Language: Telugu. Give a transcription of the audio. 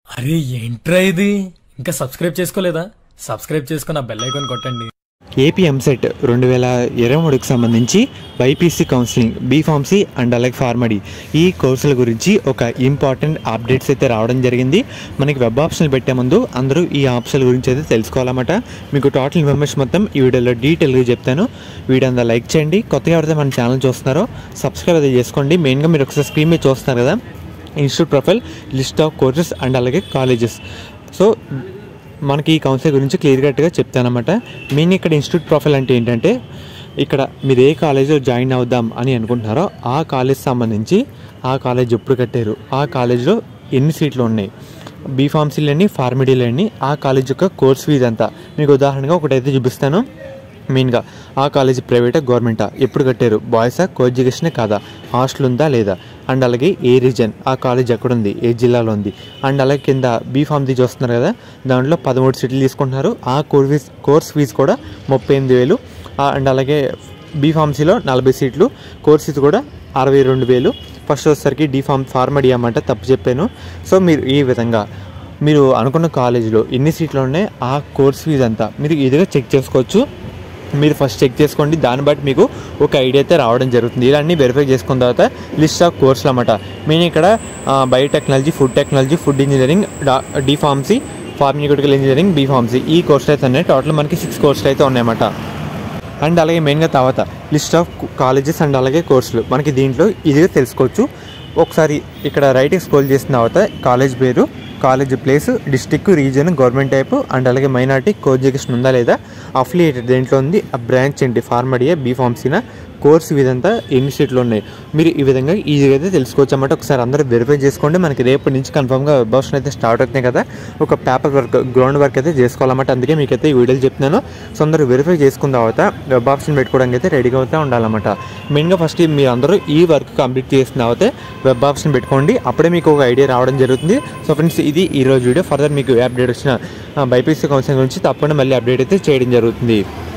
అరే ఏంట్రా ఇది ఇంకా సబ్స్క్రైబ్ చేసుకోలేదా సబ్స్క్రైబ్ చేసుకున్న బెల్ ఐకాన్ కొట్టండి ఏపీ ఎంసెట్ రెండు వేల ఇరవై మూడుకి సంబంధించి బైపీసీ కౌన్సిలింగ్ బీఫార్మసీ అండ్ అలాగే ఫార్మడీ ఈ కోర్సుల గురించి ఒక ఇంపార్టెంట్ అప్డేట్స్ అయితే రావడం జరిగింది మనకి వెబ్ ఆప్షన్లు పెట్టే ముందు అందరూ ఈ ఆప్షన్ల గురించి అయితే తెలుసుకోవాలన్నమాట మీకు టోటల్ ఇన్ఫర్మేషన్ మొత్తం ఈ వీడియోలో డీటెయిల్గా చెప్తాను వీడియో అంతా లైక్ చేయండి కొత్తగా ఎవరైతే మన ఛానల్ చూస్తున్నారో సబ్స్క్రైబ్ అయితే చేసుకోండి మెయిన్గా మీరు ఒకసారి స్క్రీన్ మీద చూస్తున్నారు కదా institute profile list of courses and అలాగే కాలేజెస్ సో మనకి ఈ కౌన్సిల్ గురించి క్లియర్ కట్గా చెప్తానమాట మెయిన్ ఇక్కడ ఇన్స్టిట్యూట్ ప్రొఫైల్ అంటే ఏంటంటే ఇక్కడ మీరు ఏ కాలేజీలో జాయిన్ అవుదాం అని అనుకుంటున్నారో ఆ కాలేజ్ సంబంధించి ఆ కాలేజ్ ఎప్పుడు కట్టారు ఆ కాలేజ్లో ఎన్ని సీట్లు ఉన్నాయి బీఫార్మసీలని ఫార్మడీలని ఆ కాలేజ్ యొక్క కోర్స్ ఫీజ్ అంతా మీకు ఉదాహరణగా ఒకటైతే చూపిస్తాను మెయిన్గా ఆ కాలేజీ ప్రైవేటా గవర్నమెంటా ఎప్పుడు కట్టారు బాయ్సా కో ఎడ్యుకేషనే కాదా హాస్టల్ ఉందా లేదా అండ్ అలాగే ఏ రీజన్ ఆ కాలేజ్ ఎక్కడుంది ఏ జిల్లాలో ఉంది అండ్ అలాగే కింద బీ ఫామ్ది చూస్తున్నారు కదా దాంట్లో పదమూడు సీట్లు తీసుకుంటున్నారు ఆ కోర్స్ ఫీజ్ కోర్స్ ఫీజు కూడా ముప్పై ఎనిమిది వేలు ఆ, అండ్ అలాగే బీ ఫార్మసీలో నలభై సీట్లు కోర్స్ ఫీజు కూడా అరవై రెండు వేలు ఫస్ట్ వచ్చేసరికి డీ ఫార్మ్ ఫార్మడీ అన్నమాట తప్పు చెప్పాను సో మీరు ఈ విధంగా మీరు అనుకున్న కాలేజీలో ఎన్ని సీట్లు ఉన్నాయి ఆ కోర్స్ ఫీజు అంతా మీరు ఇదిగా చెక్ చేసుకోవచ్చు మీరు ఫస్ట్ చెక్ చేసుకోండి దాన్ని బట్టి మీకు ఒక ఐడియా అయితే రావడం జరుగుతుంది ఇవన్నీ వెరిఫై చేసుకున్న తర్వాత లిస్ట్ ఆఫ్ కోర్సులు అన్నమాట మెయిన్ ఇక్కడ biotechnology food technology food engineering D pharmacy pharmaceutical engineering B pharmacy ఈ కోర్సులు అయితే ఉన్నాయి టోటల్ మనకి సిక్స్ కోర్సులు అయితే ఉన్నాయన్నమాట అండ్ అలాగే మెయిన్గా తర్వాత లిస్ట్ ఆఫ్ కాలేజెస్ అండ్ అలాగే కోర్సులు మనకి దీంట్లో ఇదిగా తెలుసుకోవచ్చు ఒకసారి ఇక్కడ రైట్ స్క్రోల్ చేసిన తర్వాత కాలేజ్ పేరు college place district region government type and అలాగే మైనార్టీ కో ఎడ్యుకేషన్ ఉందా లేదా అఫిలియేటెడ్ దేంట్లో ఉంది ఆ బ్రాంచ్ ఏంటి ఫార్మడియా బీ ఫార్మసీనా కోర్స్ ఇదంతా ఎన్ని సీట్లు ఉన్నాయి మీరు ఈ విధంగా ఈజీగా అయితే తెలుసుకోవచ్చు అన్నమాట ఒకసారి అందరూ వెరిఫై చేసుకోండి మనకి రేపటి నుంచి కన్ఫర్మ్గా వెబ్ ఆప్షన్ అయితే స్టార్ట్ అవుతున్నాయి కదా ఒక పేపర్ వర్క్ గ్రౌండ్ వర్క్ అయితే చేసుకోవాలన్నమాట అందుకే మీకైతే ఈ వీడియోలు చెప్తున్నాను సో అందరూ వెరిఫై చేసుకున్న తర్వాత వెబ్ ఆప్షన్ పెట్టుకోవడానికి అయితే రెడీగా అవుతూ ఉండాలన్నమాట మెయిన్గా ఫస్ట్ మీరు అందరూ ఈ వర్క్ కంప్లీట్ చేసిన తర్వాత వెబ్ ఆప్షన్ పెట్టుకోండి అప్పుడే మీకు ఒక ఐడియా రావడం జరుగుతుంది సో ఫ్రెండ్స్ ఇది ఈ రోజు వీడియో ఫర్దర్ మీకు అప్డేట్ వచ్చిన బైపీసీ కౌన్సిలింగ్ గురించి తప్పకుండా మళ్ళీ అప్డేట్ అయితే చేయడం జరుగుతుంది